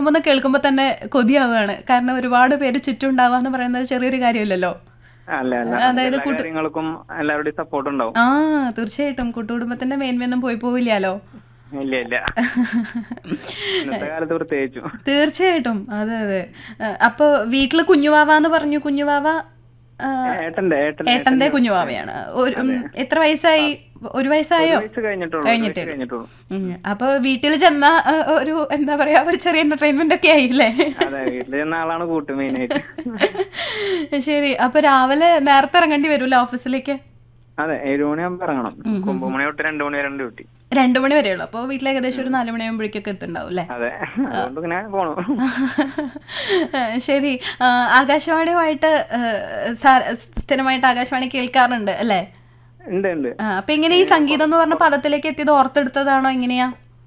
കൂട്ടുകുടുംബം എന്ന് കേൾക്കുമ്പോൾ തന്നെ കൊതിയാവുകയാണ് കാരണം ഒരുപാട് പേര് ചുറ്റും ഉണ്ടാവുക എന്ന് പറയുന്നത് ചെറിയൊരു കാര്യമല്ലല്ലോ അല്ല അല്ല അതായത് എല്ലാ കാര്യങ്ങൾക്കും എല്ലാവരുടെയും സപ്പോർട്ട് ഉണ്ടാവും ആ തീർച്ചയായിട്ടും കൂട്ടുകുടുംബത്തിന്റെ മേന്മയൊന്നും പോയി പോവില്ലല്ലോ ഇല്ല ഇല്ല ഇന്നത്തെ കാലത്ത് പ്രത്യേകിച്ചും തീർച്ചയായിട്ടും അതെ അതെ ഏഹ് അപ്പൊ വീട്ടില് കുഞ്ഞുവാവ എന്ന് പറഞ്ഞു കുഞ്ഞുവാവ ഏഹ്, ഏട്ടന്റെ ഏട്ടന്റെ ഏട്ടന്റെ കുഞ്ഞുവാവയാണ് ഒരു ഉം, എത്ര വയസ്സായി ഒരു വയസ്സായോ വയസ്സ് കഴിഞ്ഞിട്ടുള്ളൂ ഒരു കഴിഞ്ഞിട്ടേ വയസ്സ് കഴിഞ്ഞിട്ടുള്ളൂ ഉം. അപ്പൊ വീട്ടിൽ ചെന്ന ഏഹ്, ഒരു എന്താ പറയാ ഒരു ചെറിയ എന്റർടൈൻമെന്റ് ഒക്കെ ആയില്ലേ അതെ വീട്ടിൽ ചെന്ന ആളാണ് കൂട്ട് മെയിൻ ആയിട്ട് ശരി അപ്പൊ രാവിലെ നേരത്തെ ഇറങ്ങേണ്ടി വരൂല്ലേ ഓഫീസിലേക്ക് അതെ ഏഴു മണിയാകുമ്പോ ഇറങ്ങണം ഒമ്പത് മണി തൊട്ട് രണ്ടു മണി വരെ ഉണ്ട് ഡ്യൂട്ടി രണ്ടു മണി വരെയുള്ളൂ അപ്പോൾ വീട്ടിൽ ഏകദേശം ഒരു നാല് മണിയാകുമ്പോഴേക്കൊക്കെ എത്തുണ്ടാവും അല്ലേ അതെ അതുകൊണ്ട് ഇങ്ങനെ പോണു ഏഹ് ശരി ആ, ആകാശവാണിയുമായിട്ട് ഏഹ്, സാ- സ്ഥിരമായിട്ട് ആകാശവാണി കേൾക്കാറുണ്ട് അല്ലേ ഉണ്ട് ഉണ്ട് ആ, അപ്പൊ എങ്ങനെ ഈ സംഗീതം എന്ന് പറഞ്ഞ പദത്തിലേക്ക് എത്തിയത് ഓർത്തെടുത്തതാണോ എങ്ങനെയാ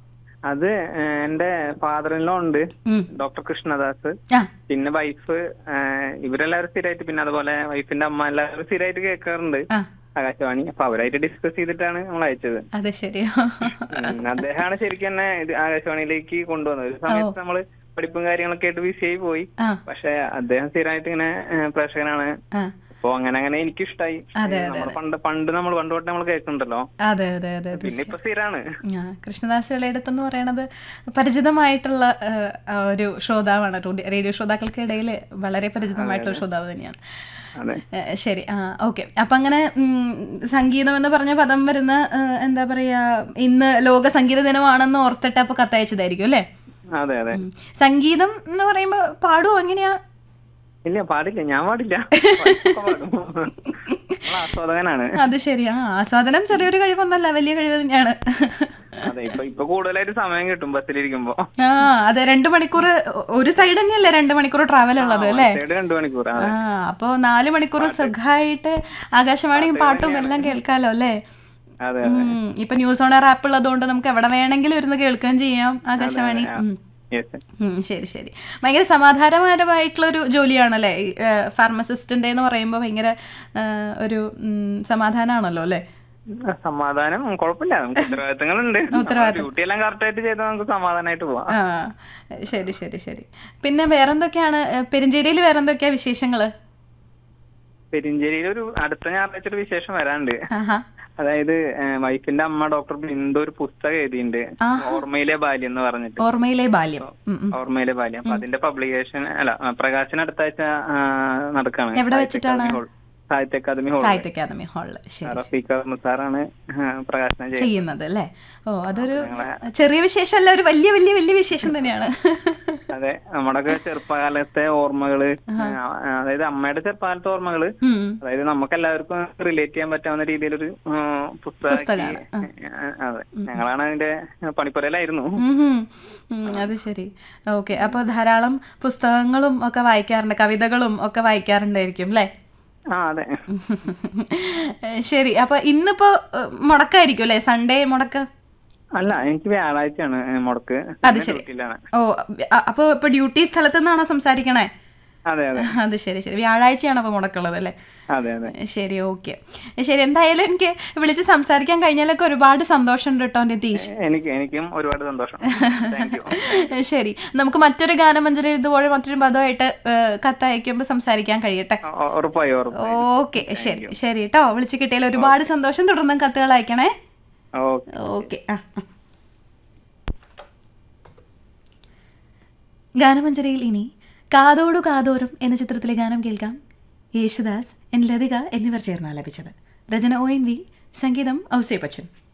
അത് ഏഹ്, എന്റെ ഫാദറിലോ ഉണ്ട് ഉം. ഡോക്ടർ കൃഷ്ണദാസ് ആ പിന്നെ വൈഫ് ഇവരെല്ലാവരും സ്ഥിരമായിട്ട് പിന്നെ അതുപോലെ വൈഫിന്റെ അമ്മ എല്ലാവരും സ്ഥിരമായിട്ട് കേൾക്കാറുണ്ട് ആ ആകാശവാണി അപ്പൊ അവരായിട്ട് ഡിസ്കസ് ചെയ്തിട്ടാണ് നമ്മൾ അയച്ചത് അതെ ശരി ഉം, അദ്ദേഹമാണ് ശരിക്കും എന്നെ ഇത് ആകാശവാണിയിലേക്ക് കൊണ്ടുവന്നത് ഒരു സമയത്ത് നമ്മള് പഠിപ്പും കാര്യങ്ങളൊക്കെ ആയിട്ട് ബിസിയായി പോയി ആ പക്ഷെ അദ്ദേഹം സ്ഥിരമായിട്ട് ഇങ്ങനെ ഏഹ്, പ്രേക്ഷകനാണ് ആ അപ്പൊ അങ്ങനെ അങ്ങനെ എനിക്ക് ഇഷ്ടായി നമ്മൾ പണ്ട് പണ്ട് നമ്മൾ പണ്ട് തൊട്ട് നമ്മൾ കേൾക്കുന്നുണ്ടല്ലോ അതെ അതെ അതെ അതെ പിന്നെ ഇപ്പൊ സ്ഥിരാണ് ആ കൃഷ്ണദാസ് ഇളയിടത്ത് എന്ന് പറയണത് പരിചിതമായിട്ടുള്ള ആ, ആ, ഒരു ശ്രോതാവാണ് റേഡിയോ- റേഡിയോ ശ്രോതാക്കൾക്കിടയിൽ വളരെ പരിചിതമായിട്ടുള്ള ശ്രോതാവ് തന്നെയാണ് അതെ ഏ, ശരി ആ ഓക്കെ അപ്പം അങ്ങനെ ഉം, സംഗീതം എന്ന് പറഞ്ഞ പദം വരുന്ന ഏ, എന്താ പറയാ ഇന്ന് ലോക സംഗീത ദിനമാണെന്ന് ഓർത്തിട്ട് അപ്പോൾ കത്തയച്ചതായിരിക്കും അല്ലേ അതെ അതെ ഉം. സംഗീതം എന്ന് പറയുമ്പോൾ പാടുമോ എങ്ങനെയാ ഇല്ല പാടില്ല ഞാൻ പാടില്ല വൈഫൊക്കെ പാടും. നമ്മൾ ആസ്വാദകനാണ് അത് ശരി ആ ആസ്വാദനം ചെറിയൊരു കഴിവൊന്നല്ല വലിയ കഴിവ് തന്നെയാണ് അതെ ഇപ്പൊ ഇപ്പൊ കൂടുതലായിട്ട് സമയം കിട്ടും ബസ്സിലിരിക്കുമ്പോ ആ അതെ രണ്ട് മണിക്കൂർ ഒരു സൈഡ് തന്നെയല്ലേ രണ്ട് മണിക്കൂർ ട്രാവൽ ഉള്ളത് അല്ലേ സൈഡ് രണ്ടു മണിക്കൂർ ആ അപ്പോ നാല് മണിക്കൂർ സുഖമായിട്ട് ആകാശവാണിയും പാട്ടും എല്ലാം കേൾക്കാലോ അല്ലേ അതെ ഉം. ഇപ്പൊ ന്യൂസ് ഓണർ ആപ്പ് ഉള്ളതുകൊണ്ട് നമുക്ക് എവിടെ വേണമെങ്കിലും ഇരുന്ന് കേൾക്കുകയും ചെയ്യാം ആകാശവാണി ഉം. യെസ് ഉം, ശരി ശരി ഭയങ്കര സമാധാനപരമായിട്ടുള്ളൊരു ജോലിയാണല്ലേ ഫാർമസിസ്റ്റിന്റെ എന്ന് പറയുമ്പോൾ ഭയങ്കര ആ, ഒരു ഉം, സമാധാനമാണല്ലോ അല്ലേ സമാധാനം കുഴപ്പമില്ല നമുക്ക് ഉത്തരവാദിത്തങ്ങളുണ്ട് ഡ്യൂട്ടി എല്ലാം കറക്റ്റ് ആയിട്ട് ചെയ്താൽ നമുക്ക് സമാധാനമായിട്ട് പോവാം ആ ശരി ശരി ശരി പിന്നെ വേറെന്തൊക്കെയാണ് പെരിഞ്ചേരിയിൽ വേറെന്തൊക്കെയാ വിശേഷങ്ങള് പെരിഞ്ചേരിയിൽ ഒരു അടുത്ത ഞായറാഴ്ച ഒരു വിശേഷം വരാണ്ട് ആഹാ അതായത് ഏഹ്, വൈഫിന്റെ അമ്മ ഡോക്ടർ ബിന്ദു ഒരു പുസ്തകം എഴുതിയിട്ടുണ്ട് ഓർമ്മയിലെ ബാല്യം എന്ന് പറഞ്ഞിട്ട് ഓർമ്മയിലെ ബാല്യം ഉം, ഉം. ഓർമ്മയിലെ ബാല്യം അപ്പൊ അതിന്റെ പബ്ലിക്കേഷൻ അല്ല ആ, പ്രകാശനം അടുത്ത ആഴ്ച ആ, നടക്കാണ് എവിടെ വെച്ചിട്ടാണ്? സാഹിത്യ അക്കാദമി ഹാൾ സാഹിത്യ അക്കാദമി ഹാളില് ശരി റഫീഖ് അഹമ്മദ് സാറാണ് ആ, പ്രകാശനം ചെയ്യുന്നത് ചെയ്യുന്നത് അല്ലേ ഓ അതൊരു ചെറിയ വിശേഷമല്ല ഒരു വലിയ വലിയ വലിയ വിശേഷം തന്നെയാണ് അതെ നമ്മുടെയൊക്കെ ചെറുപ്പകാലത്തെ ഓർമ്മകള് ആ, അതായത് അമ്മയുടെ ചെറുപ്പകാലത്തെ ഓർമ്മകള് ഉം. അതായത് നമുക്ക് എല്ലാവർക്കും റിലേറ്റ് ചെയ്യാൻ പറ്റാവുന്ന രീതിയിലൊരു ആ, പുസ്തകം പുസ്തകാണ്. അതെ ഞങ്ങളാണ് അതിന്റെ പണിപ്പുരയിലായിരുന്നു ഉം ഹും. ഉം, അത് ശരി ഓക്കെ അപ്പോൾ ധാരാളം പുസ്തകങ്ങളും ഒക്കെ വായിക്കാറുണ്ട് കവിതകളും ഒക്കെ വായിക്കാറുണ്ടായിരിക്കും അല്ലേ ആ അതെ ശരി അപ്പൊ ഇന്നിപ്പോ ഏഹ്, മുടക്കായിരിക്കും അല്ലേ സൺഡേ മുടക്ക അല്ല എനിക്ക് വ്യാഴാഴ്ചയാണ് മുടക്ക് അത് ശരി. ഡ്യൂട്ടിയിലാണ് ഓ അ- അപ്പൊ ഇപ്പൊ ഡ്യൂട്ടി സ്ഥലത്ത് നിന്നാണോ സംസാരിക്കണേ അതെ അതെ അത് ശരി ശരി വ്യാഴാഴ്ചയാണ് അപ്പൊ മുടക്കുള്ളത് അല്ലേ അതെ അതെ ശരി ഓക്കെ ശരി എന്തായാലും എനിക്ക് വിളിച്ച് സംസാരിക്കാൻ കഴിഞ്ഞാലൊക്കെ ഒരുപാട് സന്തോഷമുണ്ട് കേട്ടോ നിതീഷ് എനിക്ക് എനിക്കും ഒരുപാട് സന്തോഷം താങ്ക് യു ശരി നമുക്ക് മറ്റൊരു ഗാനമഞ്ജരി ഇതുപോലെ മറ്റൊരു പദമായിട്ട് ഏഹ്, കത്തയക്കുമ്പോൾ സംസാരിക്കാൻ കഴിയട്ടെ ഉറപ്പായി ഉറപ്പായി ഓക്കെ ശരി ശരി കേട്ടോ വിളിച്ച് കിട്ടിയാൽ ഒരുപാട് സന്തോഷം തുടർന്നും കത്തുകൾ അയക്കണേ ഓക്കെ ഓക്കെ ആ ആ. ഗാനമഞ്ജരിയിൽ ഇനി കാതോടു കാതോരം എന്ന ചിത്രത്തിലെ ഗാനം കേൾക്കാം യേശുദാസ് എൻ ലതിക എന്നിവർ ചേർന്ന് ആലപിച്ചത് രചന ഒ എൻ വി സംഗീതം ഔസേ ബച്ചൻ